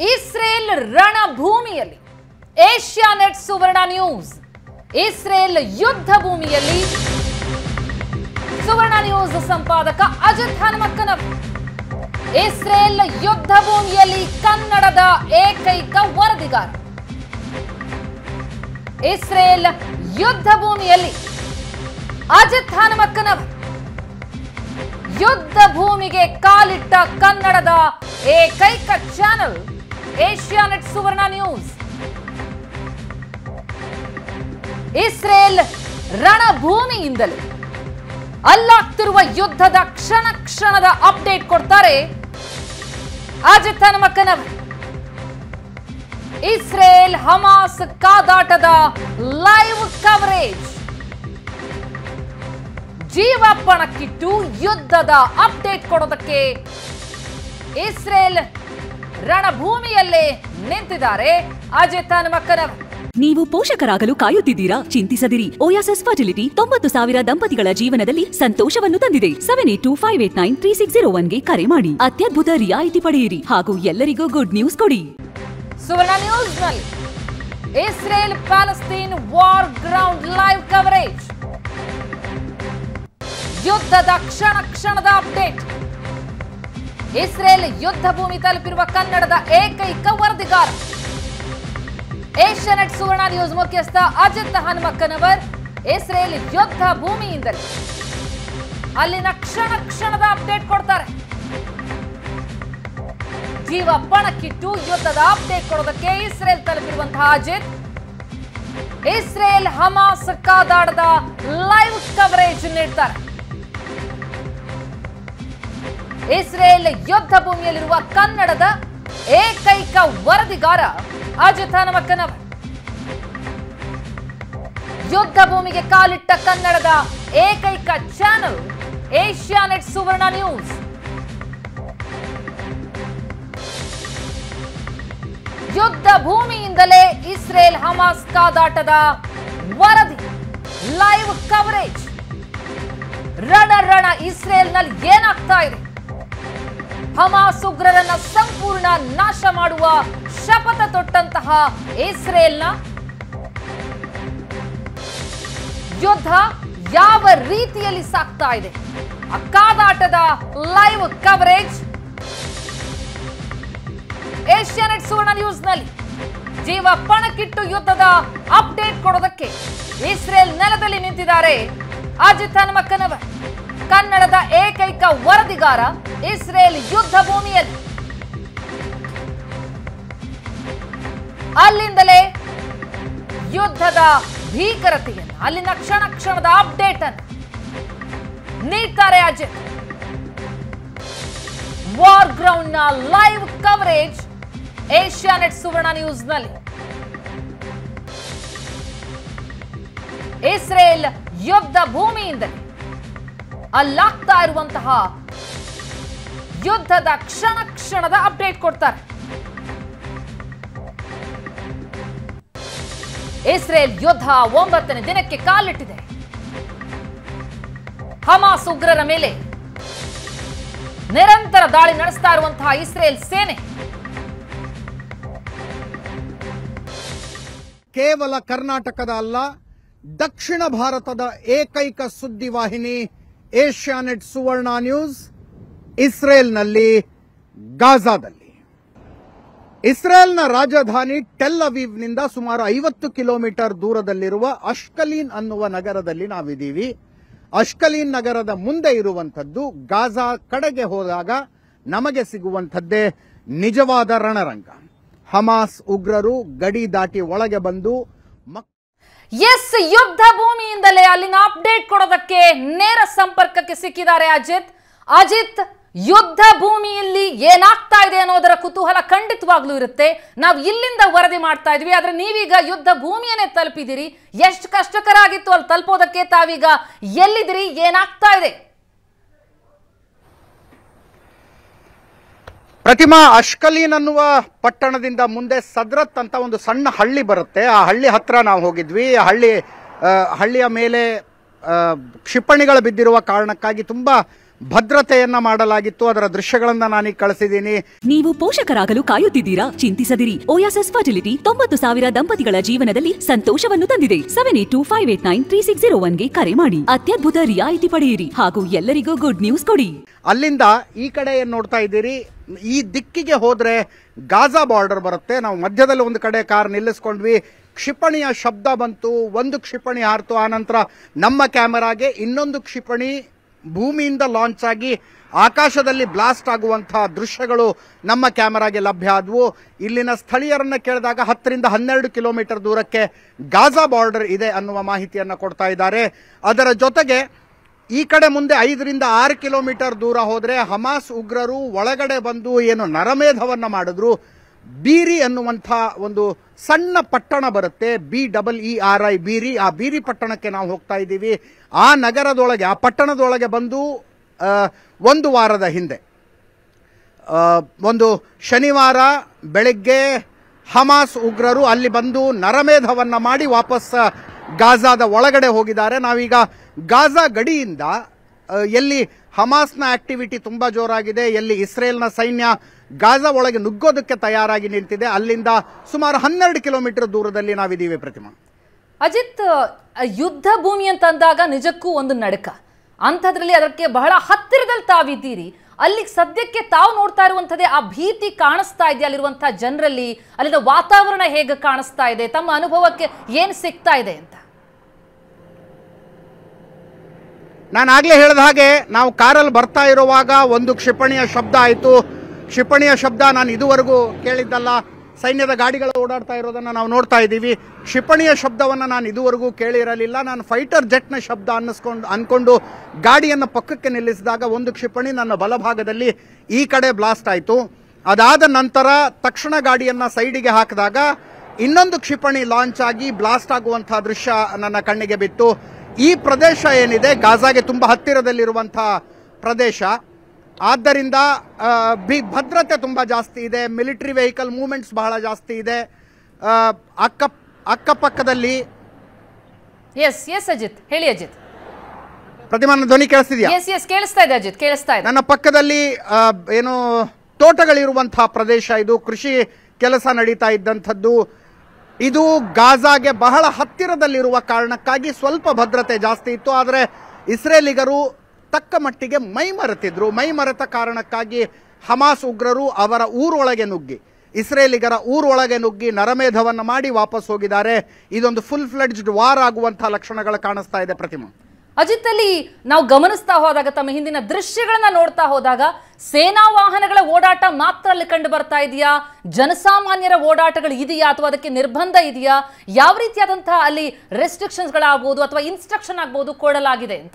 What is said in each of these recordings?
Israel ರಣಭೂಮಿಯಲ್ಲಿ Asia net Suvarna news Israel ಯುದ್ಧ ಭೂಮಿಯಲ್ಲಿ ಸುವರ್ಣ ನ್ಯೂಸ್ ಸಂಪಾದಕ ಅಜಿತ್ ಹನುಮಕ್ಕನವರು ಇಸ್ರೇಲ್ ಯುದ್ಧ ಭೂಮಿಯಲ್ಲಿ ಕನ್ನಡದ ಏಕೈಕ ವರದಿಗಾರ ಇಸ್ರೇಲ್ ಯುದ್ಧ ಭೂಮಿಯಲ್ಲಿ ಅಜಿತ್ ಹನುಮಕ್ಕನವರು ಯುದ್ಧ ಭೂಮಿಗೆ ಕಾಲಿಟ್ಟ ಕನ್ನಡದ ಏಕೈಕ channel Asianet Suvarna news Israel ರಣಭೂಮಿಯಿಂದಲೇ ಅಲ್ಲಾಗ್ತಿರುವ ಯುದ್ಧದ ಕ್ಷಣ ಕ್ಷಣದ ಅಪ್ಡೇಟ್ ಕೊಡ್ತಾರೆ ಅಜಿತ್ ಹನುಮಕ್ಕನವರು ಇಸ್ರೇಲ್ ಹಮಾಸ್ ಕಾದಾಟದ ಲೈವ್ ಕವರೇಜ್ ಜೀವ ಪಣಕ್ಕಿಟ್ಟು ಯುದ್ಧದ ಅಪ್ಡೇಟ್ ಕೊಡೋದಕ್ಕೆ ಇಸ್ರೇಲ್ ರಣಭೂಮಿಯಲ್ಲೇ ನಿಂತಿದ್ದಾರೆ ಅಜಿತ್ ಹನುಮಕ್ಕನವರು ನೀವು ಪೋಷಕರಾಗಲು ಕಾಯುತ್ತಿದ್ದೀರಾ ಚಿಂತಿಸದಿರಿ ಓಯಾಸಸ್ ಫರ್ಟಿಲಿಟಿ ತೊಂಬತ್ತು ಸಾವಿರ ದಂಪತಿಗಳ ಜೀವನದಲ್ಲಿ ಸಂತೋಷವನ್ನು ತಂದಿದೆ seven eight two five eight nine three six zero ಒನ್ಗೆ ಕರೆ ಮಾಡಿ ಅತ್ಯದ್ಭುತ ರಿಯಾಯಿತಿ ಪಡೆಯಿರಿ ಹಾಗೂ ಎಲ್ಲರಿಗೂ ಗುಡ್ ನ್ಯೂಸ್ ಕೊಡಿ ಸುವರ್ಣ ನ್ಯೂಸ್ನಲ್ಲಿ Israel Palestine war ground live coverage ಯುದ್ಧದ ಕ್ಷಣ ಕ್ಷಣದ ಅಪ್ಡೇಟ್ ಇಸ್ರೇಲ್ ಯುದ್ಧ ಭೂಮಿ ತಲುಪಿರುವ ಕನ್ನಡದ ಏಕೈಕ ವರದಿಗಾರ ಏಷ್ಯಾನೆಟ್ ಸುವರ್ಣ ನ್ಯೂಸ್ ಮುಖ್ಯಸ್ಥ ಅಜಿತ್ ಹನುಮಕ್ಕನವರ್ ಇಸ್ರೇಲ್ ಯುದ್ಧ ಭೂಮಿಯಿಂದಲೇ ಅಲ್ಲಿನ ಕ್ಷಣ ಕ್ಷಣದ ಅಪ್ಡೇಟ್ ಕೊಡ್ತಾರೆ ಜೀವ ಪಣಕ್ಕಿಟ್ಟು ಯುದ್ಧದ ಅಪ್ಡೇಟ್ ಕೊಡೋದಕ್ಕೆ ಇಸ್ರೇಲ್ ತಲುಪಿರುವಂತಹ ಅಜಿತ್ ಇಸ್ರೇಲ್ ಹಮಾಸ್ ಕಾದಾಡದ ಲೈವ್ ಕವರೇಜ್ ನೀಡ್ತಾರೆ ಇಸ್ರೇಲ್ ಯುದ್ಧ ಭೂಮಿಯಲ್ಲಿರುವ ಕನ್ನಡದ ಏಕೈಕ ವರದಿಗಾರ ಅಜಿತ್ ಹನುಮಕ್ಕನವರ್ ಯುದ್ಧ ಭೂಮಿಗೆ ಕಾಲಿಟ್ಟ ಕನ್ನಡದ ಏಕೈಕ ಚಾನೆಲ್ ಏಷ್ಯಾನೆಟ್ ಸುವರ್ಣ ನ್ಯೂಸ್ ಯುದ್ಧ ಭೂಮಿಯಿಂದಲೇ ಇಸ್ರೇಲ್ ಹಮಾಸ್ ಕಾದಾಟದ ವರದಿ ಲೈವ್ ಕವರೇಜ್ ರಣ ರಣ ಇಸ್ರೇಲ್ನಲ್ಲಿ ಏನಾಗ್ತಾ ಇದೆ ಹಮಾಸ್ ಉಗ್ರರನ್ನ ಸಂಪೂರ್ಣ ನಾಶ ಮಾಡುವ ಶಪಥ ತೊಟ್ಟಂತಹ ಇಸ್ರೇಲ್ನ ಯುದ್ಧ ಯಾವ ರೀತಿಯಲ್ಲಿ ಸಾಗ್ತಾ ಇದೆ ಆ ಕಾದಾಟದ live coverage Asianet Suvarna news ನಲ್ಲಿ ಜೀವ ಪಣಕ್ಕಿಟ್ಟು ಯುದ್ಧದ ಅಪ್ಡೇಟ್ ಕೊಡೋದಕ್ಕೆ ಇಸ್ರೇಲ್ ನೆಲದಲ್ಲಿ ನಿಂತಿದ್ದಾರೆ ಅಜಿತ್ ಹನುಮಕ್ಕನವರ್ ಕನ್ನಡದ ಏಕೈಕ ವರದಿಗಾರ ಇಸ್ರೇಲ್ ಯುದ್ಧ ಭೂಮಿಯಲ್ಲಿ ಅಲ್ಲಿಂದಲೇ ಯುದ್ಧದ ಭೀಕರತೆಯನ್ನು ಅಲ್ಲಿನ ಕ್ಷಣ ಕ್ಷಣದ ಅಪ್ಡೇಟ್ ಅನ್ನು ನೀಡ್ತಾರೆ ಅಜಿತ್ ವಾರ್ ಗ್ರೌಂಡ್ ನ live coverage Asianet Suvarna news ನಲ್ಲಿ ಇಸ್ರೇಲ್ ಯುದ್ಧ ಭೂಮಿಯಿಂದಲೇ ಅಲ್ಲಾಗ್ತಾ ಇರುವಂತಹ ಯುದ್ಧದ ಕ್ಷಣ ಕ್ಷಣದ ಅಪ್ಡೇಟ್ ಕೊಡ್ತಾರೆ ಇಸ್ರೇಲ್ ಯುದ್ಧ ಒಂಬತ್ತನೇ ದಿನಕ್ಕೆ ಕಾಲಿಟ್ಟಿದೆ ಹಮಾಸ್ ಉಗ್ರರ ಮೇಲೆ ನಿರಂತರ ದಾಳಿ ನಡೆಸ್ತಾ ಇರುವಂತಹ ಇಸ್ರೇಲ್ ಸೇನೆ ಕೇವಲ ಕರ್ನಾಟಕದ ಅಲ್ಲ ದಕ್ಷಿಣ ಭಾರತದ ಏಕೈಕ ಸುದ್ದಿವಾಹಿನಿ ಏಷ್ಯಾನೆಟ್ ಸುವರ್ಣ ನ್ಯೂಸ್ ಇಸ್ರೇಲ್ನಲ್ಲಿ ಗಾಜಾದಲ್ಲಿ ಇಸ್ರೇಲ್ನ ರಾಜಧಾನಿ ಟೆಲ್ ಅವೀವ್ನಿಂದ ಸುಮಾರು ಐವತ್ತು ಕಿಲೋಮೀಟರ್ ದೂರದಲ್ಲಿರುವ ಅಷ್ಕಲೀನ್ ಅನ್ನುವ ನಗರದಲ್ಲಿ ನಾವಿದ್ದೀವಿ ಅಷ್ಕಲೀನ್ ನಗರದ ಮುಂದೆ ಇರುವಂಥದ್ದು ಗಾಜಾ ಕಡೆಗೆ ಹೋದಾಗ ನಮಗೆ ಸಿಗುವಂಥದ್ದೇ ನಿಜವಾದ ರಣರಂಗ ಹಮಾಸ್ ಉಗ್ರರು ಗಡಿ ದಾಟಿ ಒಳಗೆ ಬಂದು ಮಕ್ ಎಸ್ ಯುದ್ಧ ಭೂಮಿಯಿಂದಲೇ ಅಲ್ಲಿನ ಅಪ್ಡೇಟ್ ಕೊಡೋದಕ್ಕೆ ನೇರ ಸಂಪರ್ಕಕ್ಕೆ ಸಿಕ್ಕಿದ್ದಾರೆ ಅಜಿತ್ ಅಜಿತ್ ಯುದ್ಧ ಭೂಮಿಯಲ್ಲಿ ಏನಾಗ್ತಾ ಇದೆ ಅನ್ನೋದರ ಕುತೂಹಲ ಖಂಡಿತವಾಗ್ಲೂ ಇರುತ್ತೆ ನಾವು ಇಲ್ಲಿಂದ ವರದಿ ಮಾಡ್ತಾ ಇದ್ವಿ ಆದ್ರೆ ನೀವೀಗ ಯುದ್ಧ ಭೂಮಿಯನ್ನೇ ತಲುಪಿದಿರಿ ಎಷ್ಟು ಕಷ್ಟಕರ ಆಗಿತ್ತು ಅಲ್ಲಿ ತಲುಪೋದಕ್ಕೆ ತಾವೀಗ ಎಲ್ಲಿದಿರಿ ಏನಾಗ್ತಾ ಇದೆ ಪ್ರತಿಮಾ ಅಷ್ಕಲೀನ್ ಅನ್ನುವ ಪಟ್ಟಣದಿಂದ ಮುಂದೆ ಸದ್ರತ್ ಅಂತ ಒಂದು ಸಣ್ಣ ಹಳ್ಳಿ ಬರುತ್ತೆ ಆ ಹಳ್ಳಿ ಹತ್ರ ನಾವು ಹೋಗಿದ್ವಿ ಆ ಹಳ್ಳಿ ಆ, ಹಳ್ಳಿಯ ಮೇಲೆ ಆ, ಕ್ಷಿಪಣಿಗಳು ಬಿದ್ದಿರುವ ಕಾರಣಕ್ಕಾಗಿ ತುಂಬಾ ಭದ್ರತೆಯನ್ನ ಮಾಡಲಾಗಿತ್ತು ಅದರ ದೃಶ್ಯಗಳನ್ನ ನಾನೀಗ ಕಳಿಸಿದ್ದೀನಿ ನೀವು ಪೋಷಕರಾಗಲು ಕಾಯುತ್ತಿದ್ದೀರಾ ಚಿಂತಿಸದಿರಿ ಓಯಾಸಸ್ ಫರ್ಟಿಲಿಟಿ ತೊಂಬತ್ತು ಸಾವಿರ ದಂಪತಿಗಳ ಜೀವನದಲ್ಲಿ ಸಂತೋಷವನ್ನು ತಂದಿದೆ seven eight two five eight nine three six zero ಒನ್ಗೆ ಕರೆ ಮಾಡಿ ಅತ್ಯದ್ಭುತ ರಿಯಾಯಿತಿ ಪಡೆಯಿರಿ ಹಾಗೂ ಎಲ್ಲರಿಗೂ ಗುಡ್ ನ್ಯೂಸ್ ಕೊಡಿ ಅಲ್ಲಿಂದ ಈ ಕಡೆ ಏನ್ ನೋಡ್ತಾ ಇದ್ದೀರಿ ಈ ದಿಕ್ಕಿಗೆ ಹೋದ್ರೆ ಗಾಜಾ ಬಾರ್ಡರ್ ಬರುತ್ತೆ ನಾವು ಮಧ್ಯದಲ್ಲಿ ಒಂದು ಕಡೆ ಕಾರ್ ನಿಲ್ಲಿಸ್ಕೊಂಡ್ವಿ ಕ್ಷಿಪಣಿಯ ಶಬ್ದ ಬಂತು ಒಂದು ಕ್ಷಿಪಣಿ ಹಾರ್ತು ಆನಂತರ ನಮ್ಮ ಕ್ಯಾಮೆರಾಗೆ ಇನ್ನೊಂದು ಕ್ಷಿಪಣಿ ಭೂಮಿಯಿಂದ ಲಾಂಚ್ ಆಗಿ ಆಕಾಶದಲ್ಲಿ ಬ್ಲಾಸ್ಟ್ ಆಗುವಂತಹ ದೃಶ್ಯಗಳು ನಮ್ಮ ಕ್ಯಾಮೆರಾಗೆ ಲಭ್ಯ ಆದವು ಇಲ್ಲಿನ ಸ್ಥಳೀಯರನ್ನ ಕೇಳಿದಾಗ ಹತ್ತರಿಂದ ಹನ್ನೆರಡು ಕಿಲೋಮೀಟರ್ ದೂರಕ್ಕೆ ಗಾಜಾ ಬಾರ್ಡರ್ ಇದೆ ಅನ್ನುವ ಮಾಹಿತಿಯನ್ನ ಕೊಡ್ತಾ ಇದ್ದಾರೆ ಅದರ ಜೊತೆಗೆ ಈ ಕಡೆ ಮುಂದೆ ಐದರಿಂದ ಆರು ಕಿಲೋಮೀಟರ್ ದೂರ ಹೋದ್ರೆ ಹಮಾಸ್ ಉಗ್ರರು ಒಳಗಡೆ ಬಂದು ಏನು ನರಮೇಧವನ್ನ ಮಾಡಿದ್ರು ಬೀರಿ ಅನ್ನುವಂಥ ಒಂದು ಸಣ್ಣ ಪಟ್ಟಣ ಬರುತ್ತೆ B double E R I Beeri ಆ ಬೀರಿ ಪಟ್ಟಣಕ್ಕೆ ನಾವು ಹೋಗ್ತಾ ಇದ್ದೀವಿ ಆ ನಗರದೊಳಗೆ ಆ ಪಟ್ಟಣದೊಳಗೆ ಬಂದು ಆ, ಒಂದು ವಾರದ ಹಿಂದೆ ಆ, ಒಂದು ಶನಿವಾರ ಬೆಳಗ್ಗೆ ಹಮಾಸ್ ಉಗ್ರರು ಅಲ್ಲಿ ಬಂದು ನರಮೇಧವನ್ನ ಮಾಡಿ ವಾಪಸ್ ಗಾಜಾದ ಒಳಗಡೆ ಹೋಗಿದ್ದಾರೆ ನಾವೀಗ ಗಾಜಾ ಗಡಿಯಿಂದ ಆ, ಎಲ್ಲಿ ಹಮಾಸ್ನ ಆಕ್ಟಿವಿಟಿ ತುಂಬಾ ಜೋರಾಗಿದೆ ಎಲ್ಲಿ ಇಸ್ರೇಲ್ನ ಸೈನ್ಯ ಗಾಜಾ ಒಳಗೆ ನುಗ್ಗೋದಕ್ಕೆ ತಯಾರಾಗಿ ನಿಂತಿದೆ ಅಲ್ಲಿಂದ ಸುಮಾರು ಹನ್ನೆರಡು ಕಿಲೋಮೀಟರ್ ದೂರದಲ್ಲಿ ನಾವಿದ್ದೀವಿ ಪ್ರತಿಮಾ ಅಜಿತ್ ಅ, ಯುದ್ಧ ಭೂಮಿ ಅಂತ ಅಂದಾಗ ನಿಜಕ್ಕೂ ಒಂದು ನಡಕ ಅಂಥದ್ರಲ್ಲಿ ಅದಕ್ಕೆ ಬಹಳ ಹತ್ತಿರದಲ್ಲಿ ತಾವಿದ್ದೀರಿ ಅಲ್ಲಿ ಸದ್ಯಕ್ಕೆ ತಾವು ನೋಡ್ತಾ ಇರುವಂಥದ್ದೇ ಆ ಭೀತಿ ಕಾಣಿಸ್ತಾ ಇದೆ ಅಲ್ಲಿರುವಂತಹ ಜನರಲ್ಲಿ ಅಲ್ಲಿನ ವಾತಾವರಣ ಹೇಗೆ ಕಾಣಿಸ್ತಾ ಇದೆ ತಮ್ಮ ಅನುಭವಕ್ಕೆ ಏನು ಸಿಗ್ತಾ ಇದೆ ಅಂತ ನಾನು ಆಗ್ಲೇ ಹೇಳಿದ ಹಾಗೆ ನಾವು ಕಾರಲ್ಲಿ ಬರ್ತಾ ಇರುವಾಗ ಒಂದು ಕ್ಷಿಪಣಿಯ ಶಬ್ದ ಆಯಿತು ಕ್ಷಿಪಣಿಯ ಶಬ್ದ ನಾನು ಇದುವರೆಗೂ ಕೇಳಿದ್ದಲ್ಲ ಸೈನ್ಯದ ಗಾಡಿಗಳು ಓಡಾಡ್ತಾ ಇರೋದನ್ನ ನಾವು ನೋಡ್ತಾ ಇದ್ದೀವಿ ಕ್ಷಿಪಣಿಯ ಶಬ್ದವನ್ನು ನಾನು ಇದುವರೆಗೂ ಕೇಳಿರಲಿಲ್ಲ ನಾನು ಫೈಟರ್ ಜೆಟ್ನ ಶಬ್ದ ಅನ್ನಿಸ್ಕೊಂಡು ಅನ್ಕೊಂಡು ಗಾಡಿಯನ್ನು ಪಕ್ಕಕ್ಕೆ ನಿಲ್ಲಿಸಿದಾಗ ಒಂದು ಕ್ಷಿಪಣಿ ನನ್ನ ಬಲಭಾಗದಲ್ಲಿ ಈ ಕಡೆ ಬ್ಲಾಸ್ಟ್ ಆಯಿತು ಅದಾದ ನಂತರ ತಕ್ಷಣ ಗಾಡಿಯನ್ನ ಸೈಡಿಗೆ ಹಾಕಿದಾಗ ಇನ್ನೊಂದು ಕ್ಷಿಪಣಿ ಲಾಂಚ್ ಆಗಿ ಬ್ಲಾಸ್ಟ್ ಆಗುವಂತಹ ದೃಶ್ಯ ನನ್ನ ಕಣ್ಣಿಗೆ ಬಿತ್ತು ಈ ಪ್ರದೇಶ ಏನಿದೆ ಗಾಜಾಗೆ ತುಂಬಾ ಹತ್ತಿರದಲ್ಲಿರುವಂತಹ ಪ್ರದೇಶ ಆದ್ದರಿಂದ ಆ, ಬಿ- ಭದ್ರತೆ ತುಂಬಾ ಜಾಸ್ತಿ ಇದೆ ಮಿಲಿಟರಿ ವೆಹಿಕಲ್ ಮೂವ್ಮೆಂಟ್ಸ್ ಬಹಳ ಜಾಸ್ತಿ ಇದೆ ಆ, ಅಕ್ಕ ಅಕ್ಕಪಕ್ಕದಲ್ಲಿ ಎಸ್ ಎಸ್ ಅಜಿತ್ ಹೇಳಿ ಅಜಿತ್ ಪ್ರತಿಮಾನ ಧ್ವನಿ ಕೇಳಿಸ್ತಿದ್ಯಾ ಎಸ್ ಎಸ್ ಕೇಳಿಸ್ತಾ ಇದೆ ಅಜಿತ್ ಕೇಳಿಸ್ತಾ ಇದೆ ನನ್ನ ಪಕ್ಕದಲ್ಲಿ ಆ, ಏನು ತೋಟಗಳಿರುವಂತಹ ಪ್ರದೇಶ ಇದು ಕೃಷಿ ಕೆಲಸ ನಡೀತಾ ಇದ್ದಂಥದ್ದು ಇದು ಗಾಜಾಗೆ ಬಹಳ ಹತ್ತಿರದಲ್ಲಿರುವ ಕಾರಣಕ್ಕಾಗಿ ಸ್ವಲ್ಪ ಭದ್ರತೆ ಜಾಸ್ತಿ ಇತ್ತು ಆದರೆ ಇಸ್ರೇಲಿಗರು ತಕ್ಕ ಮಟ್ಟಿಗೆ ಮೈ ಮರೆತಿದ್ರು ಮೈ ಮರೆತ ಕಾರಣಕ್ಕಾಗಿ ಹಮಾಸ್ ಉಗ್ರರು ಅವರ ಊರೊಳಗೆ ನುಗ್ಗಿ ಇಸ್ರೇಲಿಗರ ಊರೊಳಗೆ ನುಗ್ಗಿ ನರಮೇಧವನ್ನು ಮಾಡಿ ವಾಪಸ್ ಹೋಗಿದ್ದಾರೆ ಇದೊಂದು ಫುಲ್ ಫ್ಲೆಡ್ಜ್ಡ್ ವಾರ್ ಆಗುವಂತಹ ಲಕ್ಷಣಗಳು ಕಾಣಿಸ್ತಾ ಇದೆ ಪ್ರತಿಮಾ ಅಜಿತ್ ಅಲ್ಲಿ ನಾವು ಗಮನಿಸ್ತಾ ಹೋದಾಗ ತಮ್ಮ ಹಿಂದಿನ ದೃಶ್ಯಗಳನ್ನ ನೋಡ್ತಾ ಹೋದಾಗ ಸೇನಾ ವಾಹನಗಳ ಓಡಾಟ ಮಾತ್ರ ಅಲ್ಲಿ ಕಂಡು ಬರ್ತಾ ಇದೆಯಾ ಜನಸಾಮಾನ್ಯರ ಓಡಾಟಗಳು ಇದೆಯಾ ಅಥವಾ ಅದಕ್ಕೆ ನಿರ್ಬಂಧ ಇದೆಯಾ ಯಾವ ರೀತಿಯಾದಂತಹ ಅಲ್ಲಿ ರೆಸ್ಟ್ರಿಕ್ಷನ್ಸ್ಗಳಾಗ್ಬೋದು ಅಥವಾ ಇನ್ಸ್ಟ್ರಕ್ಷನ್ ಆಗ್ಬೋದು ಕೊಡಲಾಗಿದೆ ಅಂತ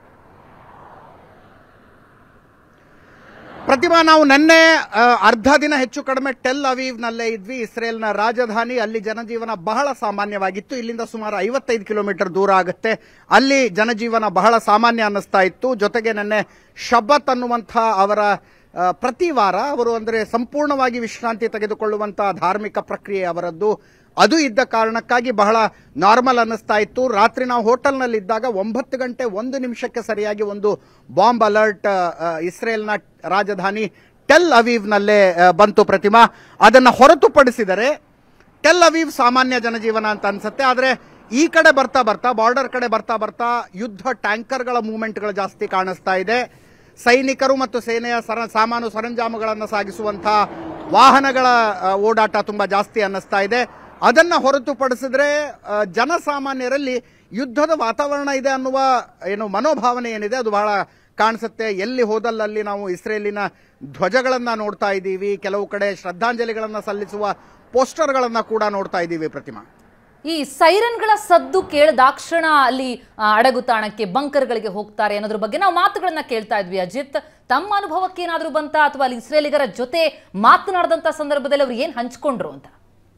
ಪ್ರತಿಭಾ ನಾವು ನಿನ್ನೆ ಆ, ಅರ್ಧ ದಿನ ಹೆಚ್ಚು ಕಡಿಮೆ ಟೆಲ್ ಅವೀವ್ನಲ್ಲೇ ಇದ್ವಿ ಇಸ್ರೇಲ್ನ ರಾಜಧಾನಿ ಅಲ್ಲಿ ಜನಜೀವನ ಬಹಳ ಸಾಮಾನ್ಯವಾಗಿತ್ತು ಇಲ್ಲಿಂದ ಸುಮಾರು ಐವತ್ತೈದು ಕಿಲೋಮೀಟರ್ ದೂರ ಆಗುತ್ತೆ ಅಲ್ಲಿ ಜನಜೀವನ ಬಹಳ ಸಾಮಾನ್ಯ ಅನ್ನಿಸ್ತಾ ಇತ್ತು ಜೊತೆಗೆ ನಿನ್ನೆ ಶಬತ್ ಅನ್ನುವಂಥ ಅವರ ಆ, ಪ್ರತಿ ವಾರ ಅವರು ಅಂದರೆ ಸಂಪೂರ್ಣವಾಗಿ ವಿಶ್ರಾಂತಿ ತೆಗೆದುಕೊಳ್ಳುವಂತಹ ಧಾರ್ಮಿಕ ಪ್ರಕ್ರಿಯೆ ಅವರದ್ದು ಅದು ಇದ್ದ ಕಾರಣಕ್ಕಾಗಿ ಬಹಳ ನಾರ್ಮಲ್ ಅನ್ನಿಸ್ತಾ ಇತ್ತು ರಾತ್ರಿ ನಾವು ಹೋಟೆಲ್ನಲ್ಲಿ ಇದ್ದಾಗ ಒಂಬತ್ತು ಗಂಟೆ ಒಂದು ನಿಮಿಷಕ್ಕೆ ಸರಿಯಾಗಿ ಒಂದು ಬಾಂಬ್ ಅಲರ್ಟ್ ಇಸ್ರೇಲ್ನ ರಾಜಧಾನಿ ಟೆಲ್ ಅವೀವ್ನಲ್ಲೇ ಆ, ಬಂತು ಪ್ರತಿಮಾ ಅದನ್ನು ಹೊರತುಪಡಿಸಿದರೆ ಟೆಲ್ ಅವೀವ್ ಸಾಮಾನ್ಯ ಜನಜೀವನ ಅಂತ ಅನ್ಸುತ್ತೆ ಆದರೆ ಈ ಕಡೆ ಬರ್ತಾ ಬರ್ತಾ ಬಾರ್ಡರ್ ಕಡೆ ಬರ್ತಾ ಬರ್ತಾ ಯುದ್ಧ ಟ್ಯಾಂಕರ್ಗಳ ಮೂವ್ಮೆಂಟ್ಗಳು ಜಾಸ್ತಿ ಕಾಣಿಸ್ತಾ ಇದೆ ಸೈನಿಕರು ಮತ್ತು ಸೇನೆಯ ಸರ ಸಾಮಾನು ಸರಂಜಾಮುಗಳನ್ನು ಸಾಗಿಸುವಂತಹ ವಾಹನಗಳ ಆ, ಓಡಾಟ ತುಂಬಾ ಜಾಸ್ತಿ ಅನ್ನಿಸ್ತಾ ಇದೆ ಅದನ್ನ ಹೊರತುಪಡಿಸಿದ್ರೆ ಆ, ಜನಸಾಮಾನ್ಯರಲ್ಲಿ ಯುದ್ಧದ ವಾತಾವರಣ ಇದೆ ಅನ್ನುವ ಏನು ಮನೋಭಾವನೆ ಏನಿದೆ ಅದು ಬಹಳ ಕಾಣಿಸುತ್ತೆ ಎಲ್ಲಿ ಹೋದಲ್ಲಲ್ಲಿ ನಾವು ಇಸ್ರೇಲಿನ ಧ್ವಜಗಳನ್ನ ನೋಡ್ತಾ ಇದ್ದೀವಿ ಕೆಲವು ಕಡೆ ಶ್ರದ್ಧಾಂಜಲಿಗಳನ್ನ ಸಲ್ಲಿಸುವ ಪೋಸ್ಟರ್ಗಳನ್ನ ಕೂಡ ನೋಡ್ತಾ ಇದ್ದೀವಿ ಪ್ರತಿಮಾ ಈ ಸೈರನ್ಗಳ ಸದ್ದು ಕೇಳಿದಾಕ್ಷಣ ಅಲ್ಲಿ ಆ, ಅಡಗುತಾಣಕ್ಕೆ ಬಂಕರ್ಗಳಿಗೆ ಹೋಗ್ತಾರೆ ಅನ್ನೋದ್ರ ಬಗ್ಗೆ ನಾವು ಮಾತುಗಳನ್ನ ಕೇಳ್ತಾ ಇದ್ವಿ ಅಜಿತ್ ತಮ್ಮ ಅನುಭವಕ್ಕೆ ಏನಾದರೂ ಬಂತ ಅಥವಾ ಅಲ್ಲಿ ಇಸ್ರೇಲಿಗರ ಜೊತೆ ಮಾತನಾಡಿದಂತ ಸಂದರ್ಭದಲ್ಲಿ ಅವ್ರು ಏನ್ ಹಂಚ್ಕೊಂಡ್ರು ಅಂತ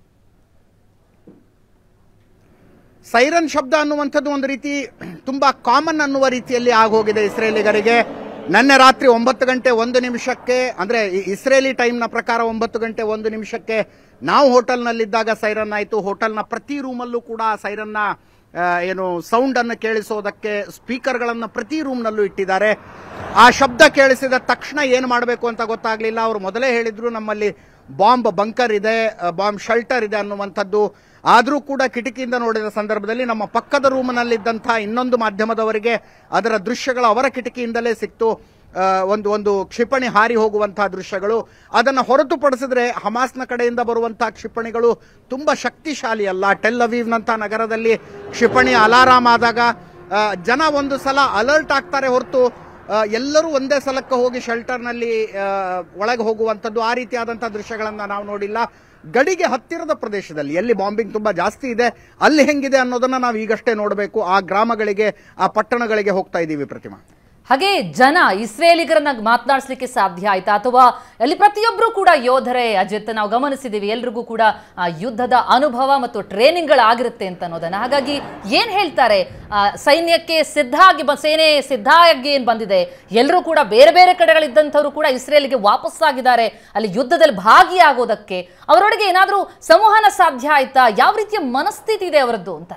ಸೈರನ್ ಶಬ್ದ ಅನ್ನುವಂಥದ್ದು ಒಂದು ರೀತಿ ತುಂಬಾ ಕಾಮನ್ ಅನ್ನುವ ರೀತಿಯಲ್ಲಿ ಆಗೋಗಿದೆ ಇಸ್ರೇಲಿಗರಿಗೆ ನಿನ್ನೆ ರಾತ್ರಿ ಒಂಬತ್ತು ಗಂಟೆ ಒಂದು ನಿಮಿಷಕ್ಕೆ ಅಂದ್ರೆ ಈ ಇಸ್ರೇಲಿ ಟೈಮ್ನ ಪ್ರಕಾರ ಒಂಬತ್ತು ಗಂಟೆ ಒಂದು ನಿಮಿಷಕ್ಕೆ ನಾವು ಹೋಟೆಲ್ನಲ್ಲಿದ್ದಾಗ ಸೈರನ್ ಆಯಿತು ಹೋಟೆಲ್ನ ಪ್ರತಿ ರೂಮಲ್ಲೂ ಕೂಡ ಆ ಸೈರನ್ನ ಆ, ಏನು ಸೌಂಡ್ ಅನ್ನು ಕೇಳಿಸೋದಕ್ಕೆ ಸ್ಪೀಕರ್ಗಳನ್ನು ಪ್ರತಿ ರೂಮ್ನಲ್ಲೂ ಇಟ್ಟಿದ್ದಾರೆ ಆ ಶಬ್ದ ಕೇಳಿಸಿದ ತಕ್ಷಣ ಏನು ಮಾಡಬೇಕು ಅಂತ ಗೊತ್ತಾಗ್ಲಿಲ್ಲ ಅವರು ಮೊದಲೇ ಹೇಳಿದ್ರು ನಮ್ಮಲ್ಲಿ ಬಾಂಬ್ ಬಂಕರ್ ಇದೆ ಬಾಂಬ್ ಶೆಲ್ಟರ್ ಇದೆ ಅನ್ನುವಂಥದ್ದು ಆದರೂ ಕೂಡ ಕಿಟಕಿಯಿಂದ ನೋಡಿದ ಸಂದರ್ಭದಲ್ಲಿ ನಮ್ಮ ಪಕ್ಕದ ರೂಮ್ನಲ್ಲಿದ್ದಂತಹ ಇನ್ನೊಂದು ಮಾಧ್ಯಮದವರಿಗೆ ಅದರ ದೃಶ್ಯಗಳು ಅವರ ಕಿಟಕಿಯಿಂದಲೇ ಸಿಕ್ತು ಆ, ಒಂದು ಒಂದು ಕ್ಷಿಪಣಿ ಹಾರಿ ಹೋಗುವಂತಹ ದೃಶ್ಯಗಳು ಅದನ್ನು ಹೊರತುಪಡಿಸಿದ್ರೆ ಹಮಾಸ್ನ ಕಡೆಯಿಂದ ಬರುವಂತಹ ಕ್ಷಿಪಣಿಗಳು ತುಂಬಾ ಶಕ್ತಿಶಾಲಿ ಅಲ್ಲ ಟೆಲ್ ಅವೀವ್ನಂತಹ ನಗರದಲ್ಲಿ ಕ್ಷಿಪಣಿ ಅಲಾರಾಮ್ ಆದಾಗ ಆ, ಜನ ಒಂದು ಸಲ ಅಲರ್ಟ್ ಆಗ್ತಾರೆ ಹೊರತು ಆ, ಎಲ್ಲರೂ ಒಂದೇ ಸಲಕ್ಕೆ ಹೋಗಿ ಶೆಲ್ಟರ್ನಲ್ಲಿ ಒಳಗೆ ಹೋಗುವಂಥದ್ದು ಆ ರೀತಿಯಾದಂತಹ ದೃಶ್ಯಗಳನ್ನ ನಾವು ನೋಡಿಲ್ಲ ಗಡಿಗೆ ಹತ್ತಿರದ ಪ್ರದೇಶದಲ್ಲಿ ಎಲ್ಲಿ ಬಾಂಬಿಂಗ್ ತುಂಬಾ ಜಾಸ್ತಿ ಇದೆ ಅಲ್ಲಿ ಹೆಂಗಿದೆ ಅನ್ನೋದನ್ನ ನಾವು ಈಗಷ್ಟೇ ನೋಡಬೇಕು ಆ ಗ್ರಾಮಗಳಿಗೆ ಆ ಪಟ್ಟಣಗಳಿಗೆ ಹೋಗ್ತಾ ಇದ್ದೀವಿ ಪ್ರತಿಮಾ ಹಾಗೆ ಜನ ಇಸ್ರೇಲಿಗರನ್ನ ಮಾತನಾಡಿಸ್ಲಿಕ್ಕೆ ಸಾಧ್ಯ ಆಯ್ತಾ ಅಥವಾ ಅಲ್ಲಿ ಪ್ರತಿಯೊಬ್ಬರು ಕೂಡ ಯೋಧರೇ ಅಜಿತ್ ನಾವು ಗಮನಿಸಿದೀವಿ ಎಲ್ರಿಗೂ ಕೂಡ ಆ, ಯುದ್ಧದ ಅನುಭವ ಮತ್ತು ಟ್ರೈನಿಂಗ್ಗಳಾಗಿರುತ್ತೆ ಅಂತ ಅನ್ನೋದನ್ನ ಹಾಗಾಗಿ ಏನ್ ಹೇಳ್ತಾರೆ ಆ, ಸೈನ್ಯಕ್ಕೆ ಸಿದ್ಧ ಆಗಿ ಬ- ಸೇನೆ ಸಿದ್ಧ ಆಗಿ ಏನ್ ಬಂದಿದೆ ಎಲ್ಲರೂ ಕೂಡ ಬೇರೆ ಬೇರೆ ಕಡೆಗಳಿದ್ದಂಥವ್ರು ಕೂಡ ಇಸ್ರೇಲ್ಗೆ ವಾಪಸ್ಸಾಗಿದ್ದಾರೆ ಅಲ್ಲಿ ಯುದ್ಧದಲ್ಲಿ ಭಾಗಿಯಾಗೋದಕ್ಕೆ ಅವರೊಳಗೆ ಏನಾದರೂ ಸಂವಹನ ಸಾಧ್ಯ ಆಯ್ತಾ ಯಾವ ರೀತಿಯ ಮನಸ್ಥಿತಿ ಇದೆ ಅವರದ್ದು ಅಂತ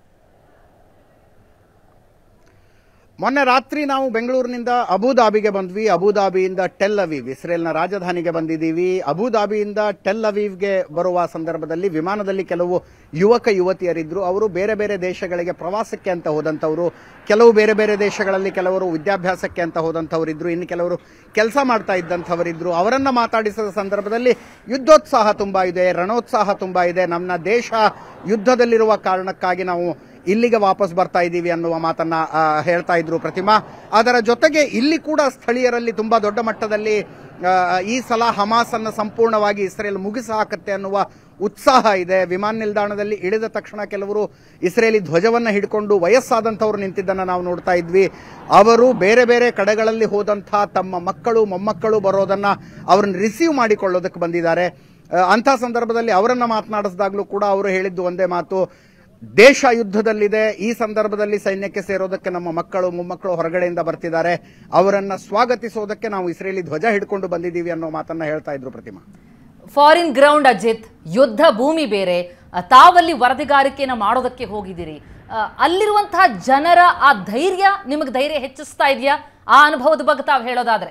ಮೊನ್ನೆ ರಾತ್ರಿ ನಾವು ಬೆಂಗಳೂರಿನಿಂದ ಅಬುದಾಬಿಗೆ ಬಂದ್ವಿ ಅಬುದಾಬಿಯಿಂದ ಟೆಲ್ ಅವೀವ್ ಇಸ್ರೇಲ್ನ ರಾಜಧಾನಿಗೆ ಬಂದಿದ್ದೀವಿ ಅಬುದಾಬಿಯಿಂದ ಟೆಲ್ ಅವೀವ್ಗೆ ಬರುವ ಸಂದರ್ಭದಲ್ಲಿ ವಿಮಾನದಲ್ಲಿ ಕೆಲವು ಯುವಕ ಯುವತಿಯರಿದ್ರು ಅವರು ಬೇರೆ ಬೇರೆ ದೇಶಗಳಿಗೆ ಪ್ರವಾಸಕ್ಕೆ ಅಂತ ಹೋದಂಥವ್ರು ಕೆಲವು ಬೇರೆ ಬೇರೆ ದೇಶಗಳಲ್ಲಿ ಕೆಲವರು ವಿದ್ಯಾಭ್ಯಾಸಕ್ಕೆ ಅಂತ ಹೋದಂಥವರಿದ್ರು ಇನ್ನು ಕೆಲವರು ಕೆಲಸ ಮಾಡ್ತಾ ಇದ್ದಂಥವರಿದ್ರು ಅವರನ್ನ ಮಾತಾಡಿಸಿದ ಸಂದರ್ಭದಲ್ಲಿ ಯುದ್ಧೋತ್ಸಾಹ ತುಂಬಾ ಇದೆ ರಣೋತ್ಸಾಹ ತುಂಬಾ ಇದೆ ನಮ್ಮ ದೇಶ ಯುದ್ಧದಲ್ಲಿರುವ ಕಾರಣಕ್ಕಾಗಿ ನಾವು ಇಲ್ಲಿಗೆ ವಾಪಸ್ ಬರ್ತಾ ಇದ್ದೀವಿ ಅನ್ನುವ ಮಾತನ್ನ ಆ, ಹೇಳ್ತಾ ಇದ್ರು ಪ್ರತಿಮಾ ಅದರ ಜೊತೆಗೆ ಇಲ್ಲಿ ಕೂಡ ಸ್ಥಳೀಯರಲ್ಲಿ ತುಂಬಾ ದೊಡ್ಡ ಮಟ್ಟದಲ್ಲಿ ಆ, ಈ ಸಲ ಹಮಾಸ್ ಅನ್ನು ಸಂಪೂರ್ಣವಾಗಿ ಇಸ್ರೇಲ್ ಮುಗಿಸಿ ಹಾಕತ್ತೆ ಅನ್ನುವ ಉತ್ಸಾಹ ಇದೆ ವಿಮಾನ ನಿಲ್ದಾಣದಲ್ಲಿ ಇಳಿದ ತಕ್ಷಣ ಕೆಲವರು ಇಸ್ರೇಲಿ ಧ್ವಜವನ್ನ ಹಿಡ್ಕೊಂಡು ವಯಸ್ಸಾದಂಥವ್ರು ನಿಂತಿದ್ದನ್ನ ನಾವು ನೋಡ್ತಾ ಇದ್ವಿ ಅವರು ಬೇರೆ ಬೇರೆ ಕಡೆಗಳಲ್ಲಿ ಹೋದಂತಹ ತಮ್ಮ ಮಕ್ಕಳು ಮೊಮ್ಮಕ್ಕಳು ಬರೋದನ್ನ ಅವ್ರನ್ನ ರಿಸೀವ್ ಮಾಡಿಕೊಳ್ಳೋದಕ್ಕೆ ಬಂದಿದ್ದಾರೆ ಆ, ಅಂಥ ಸಂದರ್ಭದಲ್ಲಿ ಅವರನ್ನ ಮಾತನಾಡಿಸಿದಾಗಲೂ ಕೂಡ ಅವರು ಹೇಳಿದ್ದು ಒಂದೇ ಮಾತು ದೇಶ ಯುದ್ಧದಲ್ಲಿದೆ ಈ ಸಂದರ್ಭದಲ್ಲಿ ಸೈನ್ಯಕ್ಕೆ ಸೇರೋದಕ್ಕೆ ನಮ್ಮ ಮಕ್ಕಳು ಮೊಮ್ಮಕ್ಕಳು ಹೊರಗಡೆಯಿಂದ ಬರ್ತಿದ್ದಾರೆ ಅವರನ್ನ ಸ್ವಾಗತಿಸೋದಕ್ಕೆ ನಾವು ಇಸ್ರೇಲಿ ಧ್ವಜ ಹಿಡ್ಕೊಂಡು ಬಂದಿದ್ದೀವಿ ಅನ್ನೋ ಮಾತನ್ನ ಹೇಳ್ತಾ ಇದ್ರು ಪ್ರತಿಮಾ ಫಾರಿನ್ ಗ್ರೌಂಡ್ ಅಜಿತ್ ಯುದ್ಧ ಭೂಮಿ ಬೇರೆ ಆ, ತಾವಲ್ಲಿ ವರದಿಗಾರಿಕೆಯನ್ನು ಮಾಡೋದಕ್ಕೆ ಹೋಗಿದ್ದೀರಿ ಆ, ಅಲ್ಲಿರುವಂತಹ ಜನರ ಆ ಧೈರ್ಯ ನಿಮಗೆ ಧೈರ್ಯ ಹೆಚ್ಚಿಸ್ತಾ ಇದೆಯಾ ಆ ಅನುಭವದ ಬಗ್ಗೆ ತಾವು ಹೇಳೋದಾದ್ರೆ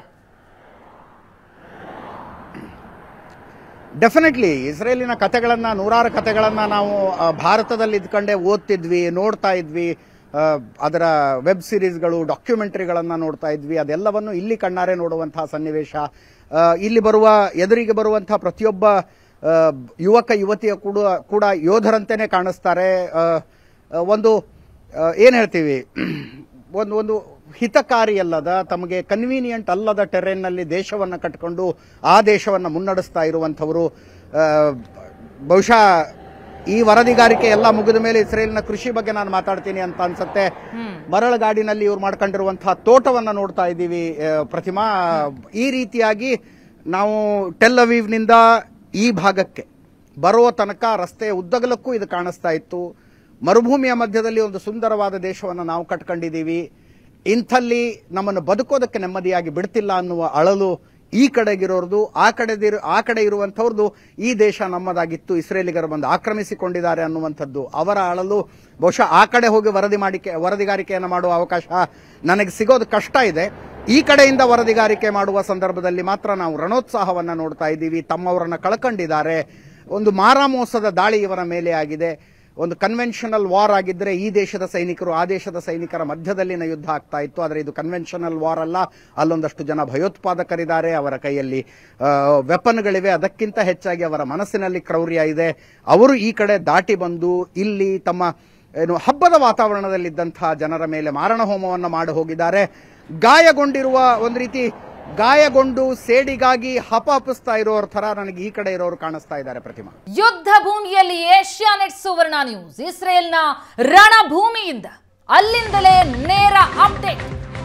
ಡೆಫಿನೆಟ್ಲಿ ಇಸ್ರೇಲಿನ ಕಥೆಗಳನ್ನ ನೂರಾರು ಕಥೆಗಳನ್ನ ನಾವು ಆ, ಭಾರತದಲ್ಲಿ ಇದ್ಕೊಂಡೇ ಓದ್ತಿದ್ವಿ ನೋಡ್ತಾ ಇದ್ವಿ ಆ, ಅದರ ವೆಬ್ ಸಿರೀಸ್ಗಳು ಡಾಕ್ಯುಮೆಂಟರಿಗಳನ್ನ ನೋಡ್ತಾ ಇದ್ವಿ ಅದೆಲ್ಲವನ್ನು ಇಲ್ಲಿ ಕಣ್ಣಾರೆ ನೋಡುವಂತಹ ಸನ್ನಿವೇಶ ಆ, ಇಲ್ಲಿ ಬರುವ ಎದುರಿಗೆ ಬರುವಂತಹ ಪ್ರತಿಯೊಬ್ಬ ಆ, ಯುವಕ ಯುವತಿಯ ಕೂಡ ಕೂಡ ಯೋಧರಂತೆಯೇ ಕಾಣಿಸ್ತಾರೆ ಆ, ಆ, ಒಂದು ಆ, ಏನ್ ಹೇಳ್ತೀವಿ ಒಂದು ಒಂದು ಹಿತಕಾರಿ ಅಲ್ಲದ ತಮಗೆ ಕನ್ವೀನಿಯಂಟ್ ಅಲ್ಲದ ಟೆರೇನ್ನಲ್ಲಿ ದೇಶವನ್ನು ಕಟ್ಕೊಂಡು ಆ ದೇಶವನ್ನು ಮುನ್ನಡೆಸ್ತಾ ಇರುವಂಥವರು ಆ, ಬಹುಶಃ ಈ ವರದಿಗಾರಿಕೆ ಎಲ್ಲ ಮುಗಿದ ಮೇಲೆ ಇಸ್ರೇಲ್ನ ಕೃಷಿ ಬಗ್ಗೆ ನಾನು ಮಾತಾಡ್ತೀನಿ ಅಂತ ಅನ್ಸುತ್ತೆ ಮರಳಗಾಡಿನಲ್ಲಿ ಇವ್ರು ಮಾಡ್ಕೊಂಡಿರುವಂತಹ ತೋಟವನ್ನ ನೋಡ್ತಾ ಇದ್ದೀವಿ ಆ, ಪ್ರತಿಮಾ ಈ ರೀತಿಯಾಗಿ ನಾವು ಟೆಲ್ ಅವೀವ್ನಿಂದ ಈ ಭಾಗಕ್ಕೆ ಬರುವ ತನಕ ರಸ್ತೆಯ ಉದ್ದಗಲಕ್ಕೂ ಇದು ಕಾಣಿಸ್ತಾ ಇತ್ತು ಮರುಭೂಮಿಯ ಮಧ್ಯದಲ್ಲಿ ಒಂದು ಸುಂದರವಾದ ದೇಶವನ್ನು ನಾವು ಕಟ್ಕೊಂಡಿದ್ದೀವಿ ಇಂಥಲ್ಲಿ ನಮ್ಮನ್ನು ಬದುಕೋದಕ್ಕೆ ನೆಮ್ಮದಿಯಾಗಿ ಬಿಡ್ತಿಲ್ಲ ಅನ್ನುವ ಅಳಲು ಈ ಕಡೆಗಿರೋರ್ದು ಆ ಕಡೆದಿರು ಆ ಕಡೆ ಇರುವಂಥವ್ರದ್ದು ಈ ದೇಶ ನಮ್ಮದಾಗಿತ್ತು ಇಸ್ರೇಲಿಗರು ಬಂದು ಆಕ್ರಮಿಸಿಕೊಂಡಿದ್ದಾರೆ ಅನ್ನುವಂಥದ್ದು ಅವರ ಅಳಲು ಬಹುಶಃ ಆ ಕಡೆ ಹೋಗಿ ವರದಿ ಮಾಡಿಕೆ ವರದಿಗಾರಿಕೆಯನ್ನು ಮಾಡುವ ಅವಕಾಶ ನನಗೆ ಸಿಗೋದು ಕಷ್ಟ ಇದೆ ಈ ಕಡೆಯಿಂದ ವರದಿಗಾರಿಕೆ ಮಾಡುವ ಸಂದರ್ಭದಲ್ಲಿ ಮಾತ್ರ ನಾವು ರಣೋತ್ಸಾಹವನ್ನ ನೋಡ್ತಾ ಇದ್ದೀವಿ ತಮ್ಮವರನ್ನ ಕಳ್ಕೊಂಡಿದ್ದಾರೆ ಒಂದು ಮಾರಾಮೋಸದ ದಾಳಿ ಇವರ ಮೇಲೆ ಆಗಿದೆ ಒಂದು ಕನ್ವೆನ್ಷನಲ್ ವಾರ್ ಆಗಿದ್ರೆ ಈ ದೇಶದ ಸೈನಿಕರು ಆ ದೇಶದ ಸೈನಿಕರ ಮಧ್ಯದಲ್ಲಿನ ಯುದ್ಧ ಆಗ್ತಾ ಇತ್ತು ಆದರೆ ಇದು ಕನ್ವೆನ್ಷನಲ್ ವಾರ್ ಅಲ್ಲ ಅಲ್ಲೊಂದಷ್ಟು ಜನ ಭಯೋತ್ಪಾದಕರಿದ್ದಾರೆ ಅವರ ಕೈಯಲ್ಲಿ ವೆಪನ್ಗಳಿವೆ ಅದಕ್ಕಿಂತ ಹೆಚ್ಚಾಗಿ ಅವರ ಮನಸ್ಸಿನಲ್ಲಿ ಕ್ರೌರ್ಯ ಇದೆ ಅವರು ಈ ಕಡೆ ದಾಟಿ ಬಂದು ಇಲ್ಲಿ ತಮ್ಮ ಏನು ಹಬ್ಬದ ವಾತಾವರಣದಲ್ಲಿದ್ದಂತಹ ಜನರ ಮೇಲೆ ಮಾರಣ ಹೋಮವನ್ನು ಮಾಡಿ ಹೋಗಿದ್ದಾರೆ ಗಾಯಗೊಂಡಿರುವ ಒಂದು ರೀತಿ ಗಾಯಗೊಂಡು ಸೇಡಿಗಾಗಿ ಹಪಹಪಿಸ್ತಾ ಇರೋರ ತರ ನನಗೆ ಈ ಕಡೆ ಇರೋರು ಕಾಣಿಸ್ತಾ ಇದ್ದಾರೆ ಪ್ರತಿಮಾ ಯುದ್ಧ ಭೂಮಿಯಲ್ಲಿ ಏಷ್ಯಾನೆಟ್ ಸುವರ್ಣ ನ್ಯೂಸ್ ಇಸ್ರೇಲ್ನ ರಣಭೂಮಿಯಿಂದ ಅಲ್ಲಿಂದಲೇ ನೇರ ಅಪ್ಡೇಟ್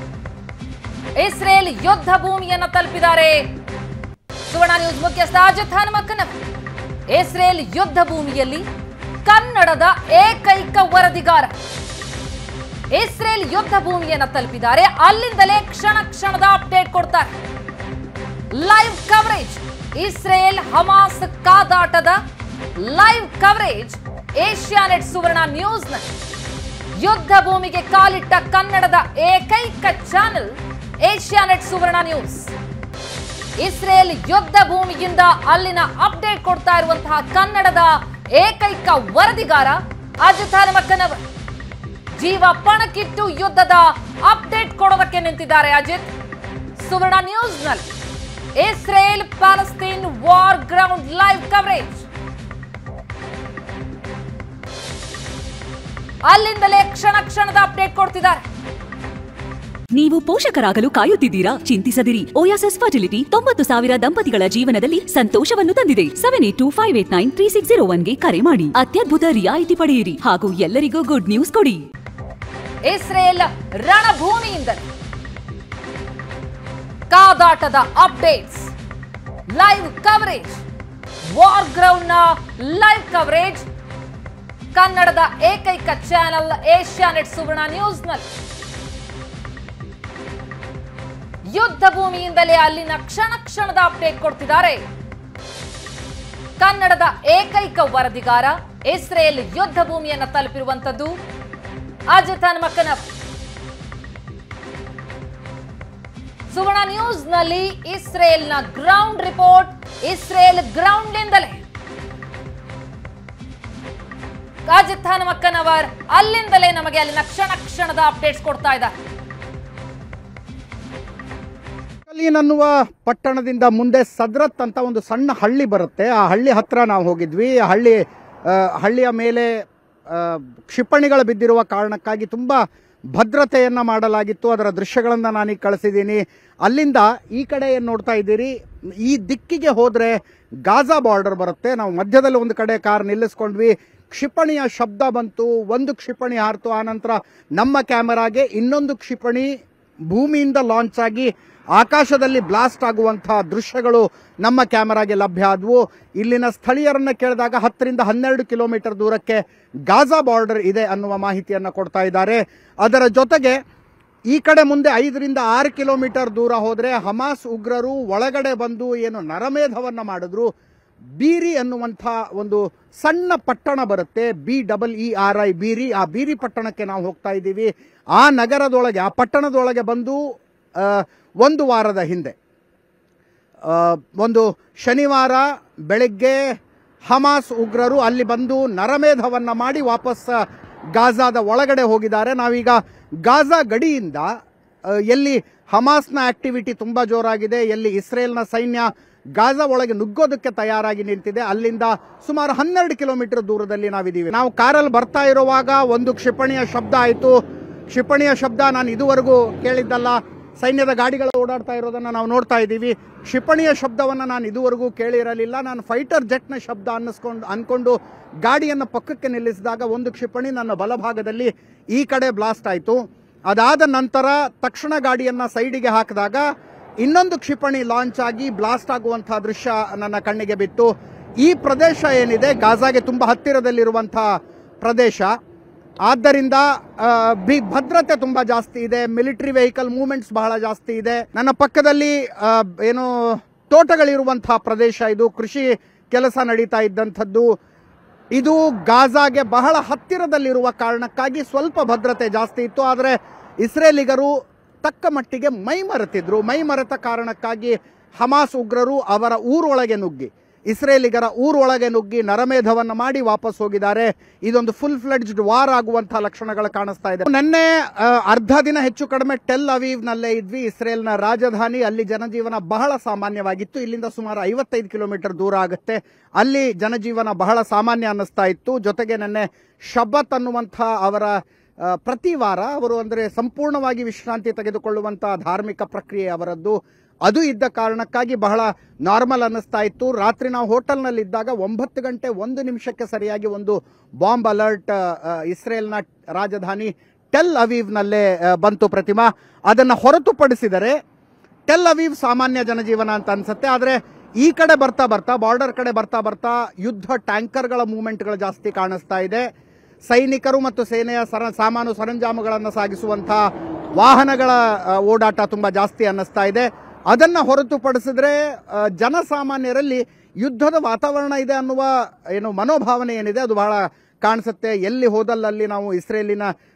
ಇಸ್ರೇಲ್ ಯುದ್ಧ ಭೂಮಿಯನ್ನ ತಲುಪಿದ್ದಾರೆ ಸುವರ್ಣ ನ್ಯೂಸ್ ಮುಖ್ಯಸ್ಥ ಅಜಿತ್ ಹನುಮಕ್ಕನವರ್ ಇಸ್ರೇಲ್ ಯುದ್ಧ ಭೂಮಿಯಲ್ಲಿ ಕನ್ನಡದ ಏಕೈಕ ವರದಿಗಾರ ಇಸ್ರೇಲ್ ಯುದ್ಧ ಭೂಮಿಯನ್ನ ತಲುಪಿದ್ದಾರೆ ಅಲ್ಲಿಂದಲೇ ಕ್ಷಣ ಕ್ಷಣದ ಅಪ್ಡೇಟ್ ಕೊಡ್ತಾರೆ ಲೈವ್ ಕವರೇಜ್ ಇಸ್ರೇಲ್ ಹಮಾಸ್ ಕಾದಾಟದ ಲೈವ್ ಕವರೇಜ್ ಏಷ್ಯಾನೆಟ್ ಸುವರ್ಣ ನ್ಯೂಸ್ನ ಯುದ್ಧ ಭೂಮಿಗೆ ಕಾಲಿಟ್ಟ ಕನ್ನಡದ ಏಕೈಕ channel Asianet Suvarna news Israel ಯುದ್ಧ ಭೂಮಿಯಿಂದ ಅಲ್ಲಿನ ಅಪ್ಡೇಟ್ ಕೊಡ್ತಾ ಇರುವಂತಹ ಕನ್ನಡದ ಏಕೈಕ ವರದಿಗಾರ ಅಜಿತ್ ಹನುಮಕ್ಕನವರ್ ಜೀವ ಪಣಕ್ಕಿಟ್ಟು ಯುದ್ಧದ ಅಪ್ಡೇಟ್ ಕೊಡೋದಕ್ಕೆ ನಿಂತಿದ್ದಾರೆ ಅಜಿತ್ ಸುವರ್ಣ ನ್ಯೂಸ್ನಲ್ಲಿ Israel Palestine war ground live coverage ಅಲ್ಲಿಂದಲೇ ಕ್ಷಣ ಕ್ಷಣದ ಅಪ್ಡೇಟ್ ಕೊಡ್ತಿದ್ದಾರೆ ನೀವು ಪೋಷಕರಾಗಲು ಕಾಯುತ್ತಿದ್ದೀರಾ ಚಿಂತಿಸದಿರಿ ಓಯಾಸಸ್ ಫರ್ಟಿಲಿಟಿ ತೊಂಬತ್ತು ಸಾವಿರ ದಂಪತಿಗಳ ಜೀವನದಲ್ಲಿ ಸಂತೋಷವನ್ನು ತಂದಿದೆ seven eight two five eight nine three six zero ಒನ್ಗೆ ಕರೆ ಮಾಡಿ ಅತ್ಯದ್ಭುತ ರಿಯಾಯಿತಿ ಪಡೆಯಿರಿ ಹಾಗೂ ಎಲ್ಲರಿಗೂ ಗುಡ್ ನ್ಯೂಸ್ ಕೊಡಿ ಇಸ್ರೇಲ್ ರಣಭೂಮಿಯಿಂದಲೇ ಕಾದಾಟದ updates live coverage war ground ನ ಲೈವ್ ಕವರೇಜ್ ಕನ್ನಡದ ಏಕೈಕ ಚಾನೆಲ್ ಏಷ್ಯಾನೆಟ್ ಸುವರ್ಣ ನ್ಯೂಸ್ ನಲ್ಲಿ ಯುದ್ಧ ಭೂಮಿಯಿಂದಲೇ ಅಲ್ಲಿನ ಕ್ಷಣ ಕ್ಷಣದ ಅಪ್ಡೇಟ್ ಕೊಡ್ತಿದ್ದಾರೆ ಕನ್ನಡದ ಏಕೈಕ ವರದಿಗಾರ ಇಸ್ರೇಲ್ ಯುದ್ಧ ಭೂಮಿಯನ್ನ ತಲುಪಿರುವಂತದ್ದು ಅಜಿತ್ ಹನುಮಕ್ಕನವರ್ ಸುವರ್ಣ ನ್ಯೂಸ್ ನಲ್ಲಿ ಇಸ್ರೇಲ್ನ ಗ್ರೌಂಡ್ ರಿಪೋರ್ಟ್ ಇಸ್ರೇಲ್ ಗ್ರೌಂಡ್ ನಿಂದಲೇ ಅಜಿತ್ ಹನುಮಕ್ಕನವರ್ ಅಲ್ಲಿಂದಲೇ ನಮಗೆ ಅಲ್ಲಿನ ಕ್ಷಣ ಕ್ಷಣದ ಅಪ್ಡೇಟ್ಸ್ ಕೊಡ್ತಾ ಇದ್ದಾರೆ ಕಲೀನ್ ಅನ್ನುವ ಪಟ್ಟಣದಿಂದ ಮುಂದೆ ಸದ್ರತ್ ಅಂತ ಒಂದು ಸಣ್ಣ ಹಳ್ಳಿ ಬರುತ್ತೆ ಆ ಹಳ್ಳಿ ಹತ್ರ ನಾವು ಹೋಗಿದ್ವಿ ಆ ಹಳ್ಳಿ ಆ, ಹಳ್ಳಿಯ ಮೇಲೆ ಆ, ಕ್ಷಿಪಣಿಗಳು ಬಿದ್ದಿರುವ ಕಾರಣಕ್ಕಾಗಿ ತುಂಬ ಭದ್ರತೆಯನ್ನು ಮಾಡಲಾಗಿತ್ತು ಅದರ ದೃಶ್ಯಗಳನ್ನು ನಾನೀಗ ಕಳಿಸಿದ್ದೀನಿ ಅಲ್ಲಿಂದ ಈ ಕಡೆ ಏನು ನೋಡ್ತಾ ಇದ್ದೀರಿ ಈ ದಿಕ್ಕಿಗೆ ಹೋದರೆ ಗಾಜಾ ಬಾರ್ಡರ್ ಬರುತ್ತೆ ನಾವು ಮಧ್ಯದಲ್ಲಿ ಒಂದು ಕಡೆ ಕಾರ್ ನಿಲ್ಲಿಸ್ಕೊಂಡ್ವಿ ಕ್ಷಿಪಣಿಯ ಶಬ್ದ ಬಂತು ಒಂದು ಕ್ಷಿಪಣಿ ಹಾರಿತು ಆನಂತರ ನಮ್ಮ ಕ್ಯಾಮೆರಾಗೆ ಇನ್ನೊಂದು ಕ್ಷಿಪಣಿ ಭೂಮಿಯಿಂದ ಲಾಂಚ್ ಆಗಿ ಆಕಾಶದಲ್ಲಿ ಬ್ಲಾಸ್ಟ್ ಆಗುವಂತಹ ದೃಶ್ಯಗಳು ನಮ್ಮ ಕ್ಯಾಮೆರಾಗೆ ಲಭ್ಯ ಆದವು ಇಲ್ಲಿನ ಸ್ಥಳೀಯರನ್ನ ಕೇಳಿದಾಗ ಹತ್ತರಿಂದ ಹನ್ನೆರಡು ಕಿಲೋಮೀಟರ್ ದೂರಕ್ಕೆ ಗಾಜಾ ಬಾರ್ಡರ್ ಇದೆ ಅನ್ನುವ ಮಾಹಿತಿಯನ್ನು ಕೊಡ್ತಾ ಇದ್ದಾರೆ ಅದರ ಜೊತೆಗೆ ಈ ಕಡೆ ಮುಂದೆ ಐದರಿಂದ ಆರು ಕಿಲೋಮೀಟರ್ ದೂರ ಹೋದರೆ ಹಮಾಸ್ ಉಗ್ರರು ಒಳಗಡೆ ಬಂದು ಏನು ನರಮೇಧವನ್ನ ಮಾಡಿದ್ರು ಬೀರಿ ಅನ್ನುವಂಥ ಒಂದು ಸಣ್ಣ ಪಟ್ಟಣ ಬರುತ್ತೆ B double E R I Beeri ಆ ಬೀರಿ ಪಟ್ಟಣಕ್ಕೆ ನಾವು ಹೋಗ್ತಾ ಇದ್ದೀವಿ ಆ ನಗರದೊಳಗೆ ಆ ಪಟ್ಟಣದೊಳಗೆ ಬಂದು ಆ, ಒಂದು ವಾರದ ಹಿಂದೆ ಆ, ಒಂದು ಶನಿವಾರ ಬೆಳಗ್ಗೆ ಹಮಾಸ್ ಉಗ್ರರು ಅಲ್ಲಿ ಬಂದು ನರಮೇಧವನ್ನ ಮಾಡಿ ವಾಪಸ್ ಗಾಜಾದ ಒಳಗಡೆ ಹೋಗಿದ್ದಾರೆ ನಾವೀಗ ಗಾಜಾ ಗಡಿಯಿಂದ ಆ, ಎಲ್ಲಿ ಹಮಾಸ್ನ ಆಕ್ಟಿವಿಟಿ ತುಂಬಾ ಜೋರಾಗಿದೆ ಎಲ್ಲಿ ಇಸ್ರೇಲ್ನ ಸೈನ್ಯ ಗಾಜಾ ಒಳಗೆ ನುಗ್ಗೋದಕ್ಕೆ ತಯಾರಾಗಿ ನಿಂತಿದೆ ಅಲ್ಲಿಂದ ಸುಮಾರು ಹನ್ನೆರಡು ಕಿಲೋಮೀಟರ್ ದೂರದಲ್ಲಿ ನಾವಿದ್ದೀವಿ ನಾವು ಕಾರಲ್ಲಿ ಬರ್ತಾ ಇರುವಾಗ ಒಂದು ಕ್ಷಿಪಣಿಯ ಶಬ್ದ ಆಯಿತು ಕ್ಷಿಪಣಿಯ ಶಬ್ದ ನಾನು ಇದುವರೆಗೂ ಕೇಳಿದ್ದಲ್ಲ ಸೈನ್ಯದ ಗಾಡಿಗಳು ಓಡಾಡ್ತಾ ಇರೋದನ್ನ ನಾವು ನೋಡ್ತಾ ಇದ್ದೀವಿ ಕ್ಷಿಪಣಿಯ ಶಬ್ದವನ್ನು ನಾನು ಇದುವರೆಗೂ ಕೇಳಿರಲಿಲ್ಲ ನಾನು ಫೈಟರ್ ಜೆಟ್ನ ಶಬ್ದ ಅನ್ನಿಸ್ಕೊಂಡು ಅನ್ಕೊಂಡು ಗಾಡಿಯನ್ನು ಪಕ್ಕಕ್ಕೆ ನಿಲ್ಲಿಸಿದಾಗ ಒಂದು ಕ್ಷಿಪಣಿ ನನ್ನ ಬಲಭಾಗದಲ್ಲಿ ಈ ಕಡೆ ಬ್ಲಾಸ್ಟ್ ಆಯಿತು ಅದಾದ ನಂತರ ತಕ್ಷಣ ಗಾಡಿಯನ್ನ ಸೈಡಿಗೆ ಹಾಕಿದಾಗ ಇನ್ನೊಂದು ಕ್ಷಿಪಣಿ ಲಾಂಚ್ ಆಗಿ ಬ್ಲಾಸ್ಟ್ ಆಗುವಂತಹ ದೃಶ್ಯ ನನ್ನ ಕಣ್ಣಿಗೆ ಬಿತ್ತು ಈ ಪ್ರದೇಶ ಏನಿದೆ ಗಾಜಾಗೆ ತುಂಬಾ ಹತ್ತಿರದಲ್ಲಿರುವಂತಹ ಪ್ರದೇಶ ಆದ್ದರಿಂದ ಆ, ಬಿ- ಭದ್ರತೆ ತುಂಬಾ ಜಾಸ್ತಿ ಇದೆ ಮಿಲಿಟರಿ ವೆಹಿಕಲ್ ಮೂವ್ಮೆಂಟ್ಸ್ ಬಹಳ ಜಾಸ್ತಿ ಇದೆ ನನ್ನ ಪಕ್ಕದಲ್ಲಿ ಆ, ಏನು ತೋಟಗಳಿರುವಂತಹ ಪ್ರದೇಶ ಇದು ಕೃಷಿ ಕೆಲಸ ನಡೀತಾ ಇದ್ದಂಥದ್ದು ಇದು ಗಾಜಾಗೆ ಬಹಳ ಹತ್ತಿರದಲ್ಲಿರುವ ಕಾರಣಕ್ಕಾಗಿ ಸ್ವಲ್ಪ ಭದ್ರತೆ ಜಾಸ್ತಿ ಇತ್ತು ಆದರೆ ಇಸ್ರೇಲಿಗರು ತಕ್ಕ ಮಟ್ಟಿಗೆ ಮೈ ಮರೆತಿದ್ರು ಮೈ ಮರೆತ ಕಾರಣಕ್ಕಾಗಿ ಹಮಾಸ್ ಉಗ್ರರು ಅವರ ಊರೊಳಗೆ ನುಗ್ಗಿ ಇಸ್ರೇಲಿಗರ ಊರೊಳಗೆ ನುಗ್ಗಿ ನರಮೇಧವನ್ನು ಮಾಡಿ ವಾಪಸ್ ಹೋಗಿದ್ದಾರೆ ಇದೊಂದು ಫುಲ್ ಫ್ಲೆಡ್ಜ್ಡ್ ವಾರ್ ಆಗುವಂತಹ ಲಕ್ಷಣಗಳು ಕಾಣಿಸ್ತಾ ಇದೆ ನಿನ್ನೆ ಆ, ಅರ್ಧ ದಿನ ಹೆಚ್ಚು ಕಡಿಮೆ ಟೆಲ್ ಅವೀವ್ ನಲ್ಲೇ ಇದ್ವಿ ಇಸ್ರೇಲ್ನ ರಾಜಧಾನಿ ಅಲ್ಲಿ ಜನಜೀವನ ಬಹಳ ಸಾಮಾನ್ಯವಾಗಿತ್ತು ಇಲ್ಲಿಂದ ಸುಮಾರು ಐವತ್ತೈದು ಕಿಲೋಮೀಟರ್ ದೂರ ಆಗುತ್ತೆ ಅಲ್ಲಿ ಜನಜೀವನ ಬಹಳ ಸಾಮಾನ್ಯ ಅನ್ನಿಸ್ತಾ ಇತ್ತು ಜೊತೆಗೆ ನಿನ್ನೆ ಶಬತ್ ಅನ್ನುವಂಥ ಅವರ ಆ, ಪ್ರತಿ ವಾರ ಅವರು ಅಂದರೆ ಸಂಪೂರ್ಣವಾಗಿ ವಿಶ್ರಾಂತಿ ತೆಗೆದುಕೊಳ್ಳುವಂತಹ ಧಾರ್ಮಿಕ ಪ್ರಕ್ರಿಯೆ ಅವರದ್ದು ಅದು ಇದ್ದ ಕಾರಣಕ್ಕಾಗಿ ಬಹಳ ನಾರ್ಮಲ್ ಅನ್ನಿಸ್ತಾ ಇತ್ತು ರಾತ್ರಿ ನಾವು ಹೋಟೆಲ್ನಲ್ಲಿ ಇದ್ದಾಗ ಒಂಬತ್ತು ಗಂಟೆ ಒಂದು ನಿಮಿಷಕ್ಕೆ ಸರಿಯಾಗಿ ಒಂದು ಬಾಂಬ್ ಅಲರ್ಟ್ ಇಸ್ರೇಲ್ನ ರಾಜಧಾನಿ ಟೆಲ್ ಅವೀವ್ನಲ್ಲೇ ಆ, ಬಂತು ಪ್ರತಿಮಾ ಅದನ್ನು ಹೊರತುಪಡಿಸಿದರೆ ಟೆಲ್ ಅವೀವ್ ಸಾಮಾನ್ಯ ಜನಜೀವನ ಅಂತ ಅನ್ಸುತ್ತೆ ಆದರೆ ಈ ಕಡೆ ಬರ್ತಾ ಬರ್ತಾ ಬಾರ್ಡರ್ ಕಡೆ ಬರ್ತಾ ಬರ್ತಾ ಯುದ್ಧ ಟ್ಯಾಂಕರ್ಗಳ ಮೂವ್ಮೆಂಟ್ಗಳು ಜಾಸ್ತಿ ಕಾಣಿಸ್ತಾ ಇದೆ ಸೈನಿಕರು ಮತ್ತು ಸೇನೆಯ ಸರ ಸಾಮಾನು ಸರಂಜಾಮುಗಳನ್ನು ಸಾಗಿಸುವಂತಹ ವಾಹನಗಳ ಆ, ಓಡಾಟ ತುಂಬಾ ಜಾಸ್ತಿ ಅನ್ನಿಸ್ತಾ ಇದೆ ಅದನ್ನ ಹೊರತುಪಡಿಸಿದ್ರೆ ಆ, ಜನಸಾಮಾನ್ಯರಲ್ಲಿ ಯುದ್ಧದ ವಾತಾವರಣ ಇದೆ ಅನ್ನುವ ಏನು ಮನೋಭಾವನೆ ಏನಿದೆ ಅದು ಬಹಳ ಕಾಣಿಸುತ್ತೆ ಎಲ್ಲಿ ಹೋದಲ್ಲಲ್ಲಿ ನಾವು ಇಸ್ರೇಲಿನ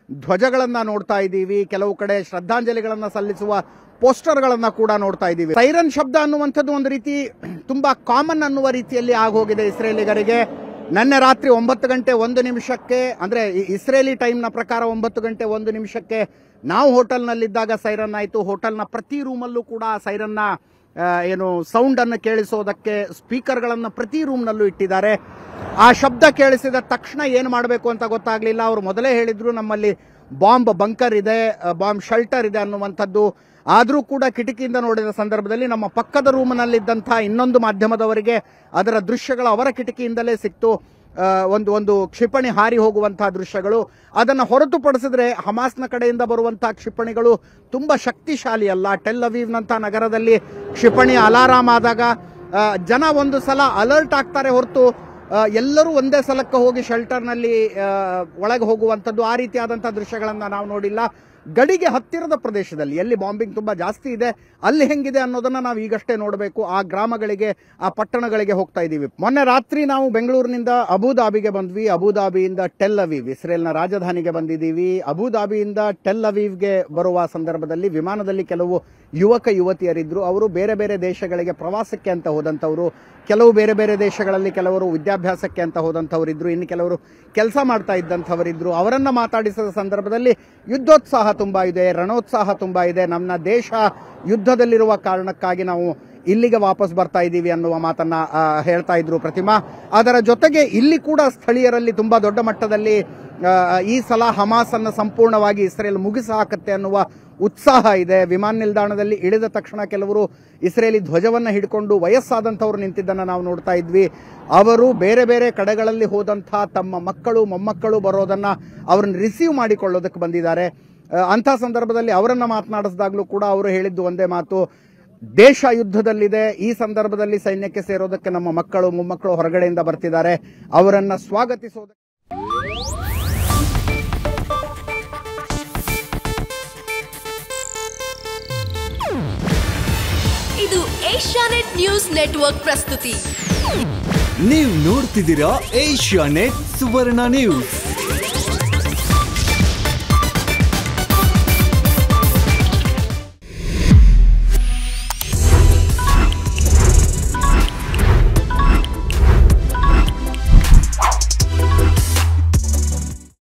ಧ್ವಜಗಳನ್ನ ನೋಡ್ತಾ ಇದ್ದೀವಿ ಕೆಲವು ಕಡೆ ಶ್ರದ್ಧಾಂಜಲಿಗಳನ್ನ ಸಲ್ಲಿಸುವ ಪೋಸ್ಟರ್ಗಳನ್ನ ಕೂಡ ನೋಡ್ತಾ ಇದ್ದೀವಿ ಸೈರನ್ ಶಬ್ದ ಅನ್ನುವಂಥದ್ದು ಒಂದು ರೀತಿ ತುಂಬಾ ಕಾಮನ್ ಅನ್ನುವ ರೀತಿಯಲ್ಲಿ ಆಗೋಗಿದೆ ಇಸ್ರೇಲಿಗರಿಗೆ ನಿನ್ನೆ ರಾತ್ರಿ ಒಂಬತ್ತು ಗಂಟೆ ಒಂದು ನಿಮಿಷಕ್ಕೆ ಅಂದ್ರೆ ಈ- ಇಸ್ರೇಲಿ ಟೈಮ್ನ ಪ್ರಕಾರ ಒಂಬತ್ತು ಗಂಟೆ ಒಂದು ನಿಮಿಷಕ್ಕೆ ನಾವು ಹೋಟೆಲ್ನಲ್ಲಿದ್ದಾಗ ಸೈರನ್ ಆಯಿತು ಹೋಟೆಲ್ನ ಪ್ರತಿ ರೂಮಲ್ಲೂ ಕೂಡ ಸೈರನ್ನ ಆ, ಏನು ಸೌಂಡ್ ಅನ್ನು ಕೇಳಿಸೋದಕ್ಕೆ ಸ್ಪೀಕರ್ಗಳನ್ನು ಪ್ರತಿ ರೂಮ್ನಲ್ಲೂ ಇಟ್ಟಿದ್ದಾರೆ ಆ ಶಬ್ದ ಕೇಳಿಸಿದ ತಕ್ಷಣ ಏನು ಮಾಡಬೇಕು ಅಂತ ಗೊತ್ತಾಗ್ಲಿಲ್ಲ ಅವರು ಮೊದಲೇ ಹೇಳಿದ್ರು ನಮ್ಮಲ್ಲಿ ಬಾಂಬ್ ಬಂಕರ್ ಇದೆ ಬಾಂಬ್ ಶೆಲ್ಟರ್ ಇದೆ ಅನ್ನುವಂಥದ್ದು ಆದರೂ ಕೂಡ ಕಿಟಕಿಯಿಂದ ನೋಡಿದ ಸಂದರ್ಭದಲ್ಲಿ ನಮ್ಮ ಪಕ್ಕದ ರೂಮ್ನಲ್ಲಿದ್ದಂಥ ಇನ್ನೊಂದು ಮಾಧ್ಯಮದವರಿಗೆ ಅದರ ದೃಶ್ಯಗಳು ಅವರ ಕಿಟಕಿಯಿಂದಲೇ ಸಿಕ್ತು ಆ, ಒಂದು ಒಂದು ಕ್ಷಿಪಣಿ ಹಾರಿ ಹೋಗುವಂತಹ ದೃಶ್ಯಗಳು ಅದನ್ನು ಹೊರತುಪಡಿಸಿದ್ರೆ ಹಮಾಸ್ನ ಕಡೆಯಿಂದ ಬರುವಂತಹ ಕ್ಷಿಪಣಿಗಳು ತುಂಬಾ ಶಕ್ತಿಶಾಲಿ ಅಲ್ಲ ಟೆಲ್ ಅವೀವ್ನಂಥ ನಗರದಲ್ಲಿ ಕ್ಷಿಪಣಿ ಅಲಾರಾಮ್ ಆದಾಗ ಆ, ಜನ ಒಂದು ಸಲ ಅಲರ್ಟ್ ಆಗ್ತಾರೆ ಹೊರತು ಆ, ಎಲ್ಲರೂ ಒಂದೇ ಸಲಕ್ಕೆ ಹೋಗಿ ಶೆಲ್ಟರ್ನಲ್ಲಿ ಒಳಗೆ ಹೋಗುವಂಥದ್ದು ಆ ರೀತಿಯಾದಂಥ ದೃಶ್ಯಗಳನ್ನು ನಾವು ನೋಡಿಲ್ಲ ಗಡಿಗೆ ಹತ್ತಿರದ ಪ್ರದೇಶದಲ್ಲಿ ಎಲ್ಲಿ ಬಾಂಬಿಂಗ್ ತುಂಬಾ ಜಾಸ್ತಿ ಇದೆ ಅಲ್ಲಿ ಹೆಂಗಿದೆ ಅನ್ನೋದನ್ನ ನಾವು ಈಗಷ್ಟೇ ನೋಡಬೇಕು ಆ ಗ್ರಾಮಗಳಿಗೆ ಆ ಪಟ್ಟಣಗಳಿಗೆ ಹೋಗ್ತಾ ಇದ್ದೀವಿ ಮೊನ್ನೆ ರಾತ್ರಿ ನಾವು ಬೆಂಗಳೂರಿನಿಂದ ಅಬುದಾಬಿಗೆ ಬಂದ್ವಿ ಅಬುದಾಬಿಯಿಂದ ಟೆಲ್ ಅವೀವ್ ಇಸ್ರೇಲ್ನ ರಾಜಧಾನಿಗೆ ಬಂದಿದ್ದೀವಿ ಅಬುದಾಬಿಯಿಂದ ಟೆಲ್ ಅವೀವ್ಗೆ ಬರುವ ಸಂದರ್ಭದಲ್ಲಿ ವಿಮಾನದಲ್ಲಿ ಕೆಲವು ಯುವಕ ಯುವತಿಯರಿದ್ರು ಅವರು ಬೇರೆ ಬೇರೆ ದೇಶಗಳಿಗೆ ಪ್ರವಾಸಕ್ಕೆ ಅಂತ ಹೋದಂಥವ್ರು ಕೆಲವು ಬೇರೆ ಬೇರೆ ದೇಶಗಳಲ್ಲಿ ಕೆಲವರು ವಿದ್ಯಾಭ್ಯಾಸಕ್ಕೆ ಅಂತ ಹೋದಂಥವರಿದ್ರು ಇನ್ನು ಕೆಲವರು ಕೆಲಸ ಮಾಡ್ತಾ ಇದ್ದಂಥವರಿದ್ರು ಅವರನ್ನ ಮಾತಾಡಿಸಿದ ಸಂದರ್ಭದಲ್ಲಿ ಯುದ್ಧೋತ್ಸಾಹ ತುಂಬಾ ಇದೆ ರಣೋತ್ಸಾಹ ತುಂಬಾ ಇದೆ ನಮ್ಮ ದೇಶ ಯುದ್ಧದಲ್ಲಿರುವ ಕಾರಣಕ್ಕಾಗಿ ನಾವು ಇಲ್ಲಿಗೆ ವಾಪಸ್ ಬರ್ತಾ ಇದ್ದೀವಿ ಅನ್ನುವ ಮಾತನ್ನ ಆ, ಹೇಳ್ತಾ ಇದ್ರು ಪ್ರತಿಮಾ ಅದರ ಜೊತೆಗೆ ಇಲ್ಲಿ ಕೂಡ ಸ್ಥಳೀಯರಲ್ಲಿ ತುಂಬಾ ದೊಡ್ಡ ಮಟ್ಟದಲ್ಲಿ ಆ, ಈ ಸಲ ಹಮಾಸ್ ಅನ್ನು ಸಂಪೂರ್ಣವಾಗಿ ಇಸ್ರೇಲ್ ಮುಗಿಸಿ ಹಾಕತ್ತೆ ಅನ್ನುವ ಉತ್ಸಾಹ ಇದೆ ವಿಮಾನ ನಿಲ್ದಾಣದಲ್ಲಿ ಇಳಿದ ತಕ್ಷಣ ಕೆಲವರು ಇಸ್ರೇಲಿ ಧ್ವಜವನ್ನ ಹಿಡ್ಕೊಂಡು ವಯಸ್ಸಾದಂಥವ್ರು ನಿಂತಿದ್ದನ್ನ ನಾವು ನೋಡ್ತಾ ಇದ್ವಿ ಅವರು ಬೇರೆ ಬೇರೆ ಕಡೆಗಳಲ್ಲಿ ಹೋದಂಥ ತಮ್ಮ ಮಕ್ಕಳು ಮೊಮ್ಮಕ್ಕಳು ಬರೋದನ್ನ ಅವ್ರನ್ನ ರಿಸೀವ್ ಮಾಡಿಕೊಳ್ಳೋದಕ್ಕೆ ಬಂದಿದ್ದಾರೆ ಆ, ಅಂಥ ಸಂದರ್ಭದಲ್ಲಿ ಅವರನ್ನ ಮಾತನಾಡಿಸಿದಾಗಲೂ ಕೂಡ ಅವರು ಹೇಳಿದ್ದು ಒಂದೇ ಮಾತು ದೇಶ ಯುದ್ಧದಲ್ಲಿದೆ ಈ ಸಂದರ್ಭದಲ್ಲಿ ಸೈನ್ಯಕ್ಕೆ ಸೇರೋದಕ್ಕೆ ನಮ್ಮ ಮಕ್ಕಳು ಮೊಮ್ಮಕ್ಕಳು ಹೊರಗಡೆಯಿಂದ ಬರ್ತಿದ್ದಾರೆ ಅವರನ್ನ ಸ್ವಾಗತಿಸೋದಕ್ಕೆ ಇದು ಏಷ್ಯಾನೆಟ್ ನ್ಯೂಸ್ ನೆಟ್ವರ್ಕ್ ಪ್ರಸ್ತುತಿ ನೀವು ನೋಡ್ತಿದ್ದೀರಾ ಏಷ್ಯಾ ನೆಟ್ ಸುವರ್ಣ ನ್ಯೂಸ್